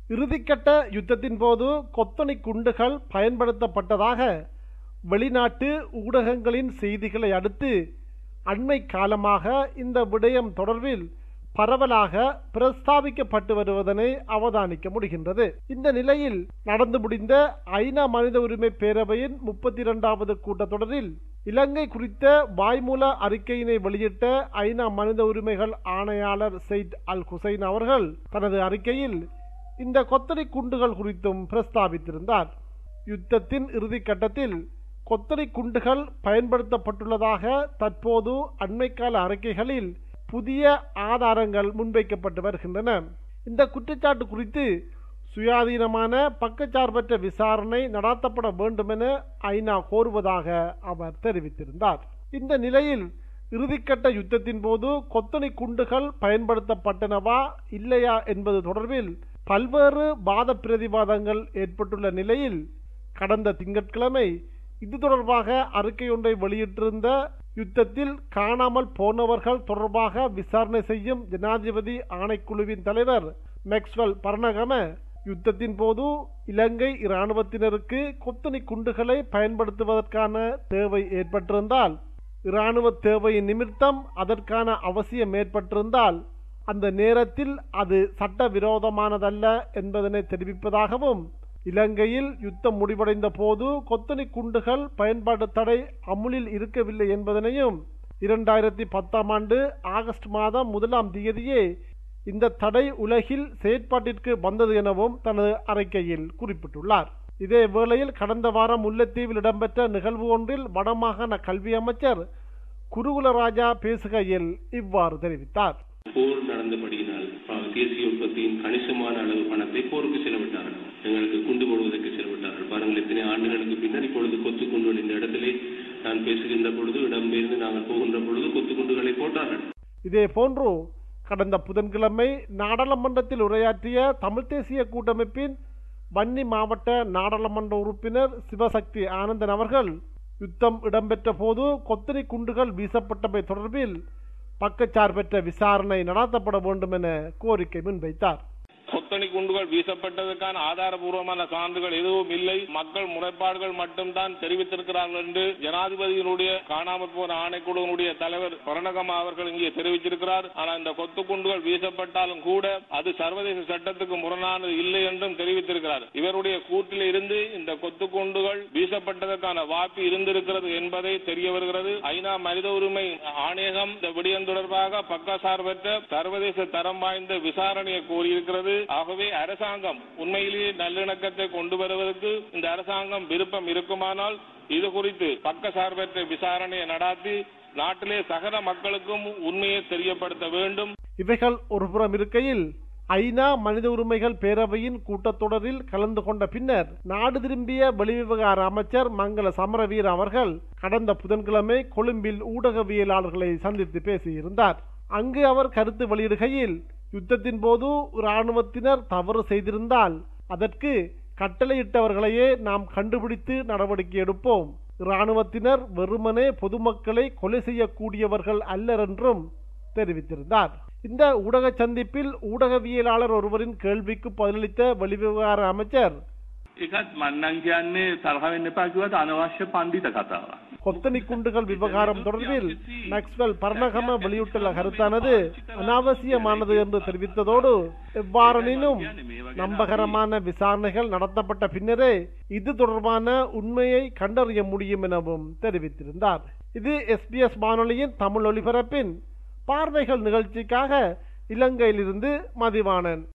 இறுதிக்கட்ட யுத்தத்தின் போது கொத்தணி குண்டுகள் பயன்படுத்தப்பட்டதாக வெளிநாட்டு ஊடகங்களின் செய்திகளை அடுத்து அண்மை காலமாக இந்த விடயம் தொடர்பில் பரவலாக பிரஸ்தாபிக்கப்பட்டு வருவதனை அவதானிக்க முடிகின்றது இந்த நிலையில் நடந்து முடிந்த ஐநா மனித உரிமை பேரவையின் முப்பத்தி இரண்டாவது கூட்டத்தொடரில் இலங்கை குறித்த வாய்மூல அறிக்கையினை வெளியிட்ட ஐநா மனித உரிமைகள் ஆணையாளர் செயிட் அல் ஹுசைன் அவர்கள் தனது அறிக்கையில் இந்த கொத்தடி குண்டுகள் குறித்தும் பிரஸ்தாபித்திருந்தார் யுத்தத்தின் இறுதி கட்டத்தில் கொத்தடி குண்டுகள் பயன்படுத்தப்பட்டுள்ளதாக தற்போது அண்மைக்கால அறிக்கைகளில் புதிய ஆதாரங்கள் முன்வைக்கப்பட்டு வருகின்றன இந்த குற்றச்சாட்டு குறித்து சுயாதீனமான பக்கச்சார்பற்ற விசாரணை நடாத்தப்பட வேண்டும் என ஐநா கோருவதாக அவர் தெரிவித்திருந்தார் இந்த நிலையில் இறுதிக்கட்ட யுத்தத்தின் போது கொத்தணி குண்டுகள் பயன்படுத்தப்பட்டனவா இல்லையா என்பது தொடர்பில் பல்வேறு வாத பிரதிவாதங்கள் ஏற்பட்டுள்ள நிலையில் கடந்த திங்கட்கிழமை இது தொடர்பாக அறிக்கை ஒன்றை வெளியிட்டிருந்த யுத்தத்தில் காணாமல் போனவர்கள் தொடர்பாக விசாரணை செய்யும் ஜனாதிபதி ஆணைக்குழுவின் தலைவர் மேக்ஸ்வெல் பர்ணகம யுத்தத்தின் போது இலங்கை இராணுவத்தினருக்கு கொத்தணி குண்டுகளை பயன்படுத்துவதற்கான தேவை ஏற்பட்டிருந்தால் இராணுவ தேவையின் நிமித்தம் அதற்கான அவசியம் ஏற்பட்டிருந்தால் அந்த நேரத்தில் அது சட்டவிரோதமானதல்ல என்பதனை தெரிவிப்பதாகவும் இலங்கையில் யுத்தம் முடிவடைந்த போது கொத்தணி குண்டுகள் பயன்பாடு தடை அமுலில் இருக்கவில்லை என்பதனையும் இரண்டாயிரத்தி பத்தாம் ஆண்டு ஆகஸ்ட் மாதம் முதலாம் தேதியே இந்த தடை உலகில் செயற்பாட்டிற்கு வந்தது எனவும் தனது அறிக்கையில் குறிப்பிட்டுள்ளார் இதே வேளையில் கடந்த வாரம் முல்லைத்தீவில் இடம்பெற்ற நிகழ்வு ஒன்றில் வடமாகாண கல்வி அமைச்சர் குருகுலராஜா பேசுகையில் இவ்வாறு தெரிவித்தார் போர் நடந்தபடியினால் தேசிய உற்பத்தியின் கணிசமான அளவு பணத்தை போருக்கு செலவிட்டார்கள் எங்களுக்கு குண்டு போடுவதற்கு செலவிட்டார்கள் பாருங்கள் எத்தனை ஆண்டுகளுக்கு பின்னர் இப்பொழுது கொத்து குண்டுகள் இந்த இடத்திலே நான் பேசுகின்ற பொழுது இடம்பெயர்ந்து நாங்கள் போகின்ற பொழுது கொத்து குண்டுகளை போட்டார்கள் இதே போன்று கடந்த புதன்கிழமை நாடாளுமன்றத்தில் உரையாற்றிய தமிழ் தேசிய கூட்டமைப்பின் வன்னி மாவட்ட நாடாளுமன்ற உறுப்பினர் சிவசக்தி ஆனந்தன் அவர்கள் யுத்தம் இடம்பெற்ற போது கொத்தரி குண்டுகள் வீசப்பட்டமை தொடர்பில் பக்கச்சார்பற்ற விசாரணை நடத்தப்பட வேண்டும் என கோரிக்கை முன்வைத்தார் கொத்தணி குண்டுகள் வீசப்பட்டதற்கான ஆதாரபூர்வமான சான்றுகள் எதுவும் இல்லை மக்கள் முறைப்பாடுகள் மட்டும்தான் தெரிவித்திருக்கிறார்கள் என்று ஜனாதிபதியினுடைய காணாமல் போன ஆணைக்குழுவினுடைய தலைவர் பரணகமா அவர்கள் இங்கே தெரிவித்திருக்கிறார் ஆனால் இந்த கொத்து குண்டுகள் வீசப்பட்டாலும் கூட அது சர்வதேச சட்டத்துக்கு முரணானது இல்லை என்றும் தெரிவித்திருக்கிறார் இவருடைய கூட்டில் இருந்து இந்த கொத்து குண்டுகள் வீசப்பட்டதற்கான வாய்ப்பு இருந்திருக்கிறது என்பதை தெரிய வருகிறது ஐநா மனித உரிமை ஆணையகம் இந்த விடயம் தொடர்பாக பக்கசார்பற்ற சர்வதேச தரம் வாய்ந்த விசாரணையை கோரியிருக்கிறது ஆகவே அரசாங்கம் உண்மையிலேயே நல்லிணக்கத்தை கொண்டு வருவதற்கு இந்த அரசாங்கம் விருப்பம் இருக்குமானால் இது குறித்து பக்கசார்பற்ற விசாரணையை நடாத்தி நாட்டிலே சகல மக்களுக்கும் உண்மையை தெரியப்படுத்த வேண்டும் இவைகள் ஒருபுறம் இருக்கையில் ஐநா மனித உரிமைகள் பேரவையின் கூட்டத்தொடரில் கலந்து கொண்ட பின்னர் நாடு திரும்பிய வெளிவிவகார அமைச்சர் மங்கள சமரவீர அவர்கள் கடந்த புதன்கிழமை கொழும்பில் ஊடகவியலாளர்களை சந்தித்து பேசியிருந்தார் அங்கு அவர் கருத்து வெளியிடுகையில் யுத்தத்தின் போது இராணுவத்தினர் தவறு செய்திருந்தால் அதற்கு கட்டளையிட்டவர்களையே நாம் கண்டுபிடித்து நடவடிக்கை எடுப்போம் இராணுவத்தினர் வெறுமனே பொதுமக்களை கொலை செய்யக்கூடியவர்கள் அல்லர் என்றும் தெரிவித்திருந்தார் இந்த ஊடக சந்திப்பில் ஊடகவியலாளர் ஒருவரின் கேள்விக்கு பதிலளித்த வெளிவிவகார அமைச்சர் ඒකත් මන්නන් කියන්නේ තරහ වෙන්න එපා කිව්වට අනවශ්‍ය පණ්ඩිත කතාවක්. கொத்தனி குண்டுகள் விவகாரம் தொடர்பில் மேக்ஸ்வெல் பர்ணகம வெளியிட்டுள்ள கருத்தானது அனாவசியமானது என்று தெரிவித்ததோடு எவ்வாறெனினும் நம்பகரமான விசாரணைகள் நடத்தப்பட்ட பின்னரே இது தொடர்பான உண்மையை கண்டறிய முடியும் எனவும் தெரிவித்திருந்தார் இது எஸ்பிஎஸ் வானொலியின் தமிழ் ஒலிபரப்பின் பார்வைகள் நிகழ்ச்சிக்காக இலங்கையிலிருந்து மதிவாணன்